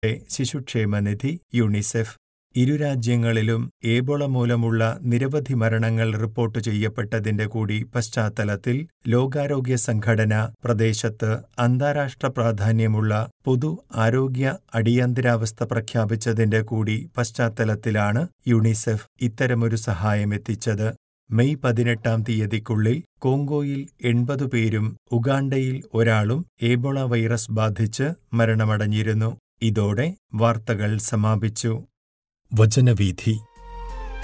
ശിശുക്ഷേമനിധി UNICEF ഇരു രാജ്യങ്ങളിലും ഏബോള മൂലമുള്ള നിരവധി മരണങ്ങൾ റിപ്പോർട്ട് ചെയ്യപ്പെട്ടതിന്റെ കൂടി പശ്ചാത്തലത്തിൽ ലോകാരോഗ്യ സംഘടന പ്രദേശത്ത് അന്താരാഷ്ട്ര പ്രാധാന്യമുള്ള പൊതു ആരോഗ്യ അടിയന്തരാവസ്ഥ പ്രഖ്യാപിച്ചതിന്റെ കൂടി പശ്ചാത്തലത്തിലാണ് യുണിസെഫ് ഇത്തരമൊരു സഹായമെത്തിച്ചത് മെയ് പതിനെട്ടാം തീയതിക്കുള്ളിൽ കോങ്കോയിൽ എൺപത് പേരും ഉഗാണ്ടയിൽ ഒരാളും ഏബോള വൈറസ് ബാധിച്ച് മരണമടഞ്ഞിരുന്നു ഇതോടെ വാർത്തകൾ സമാപിച്ചു വചനവീഥി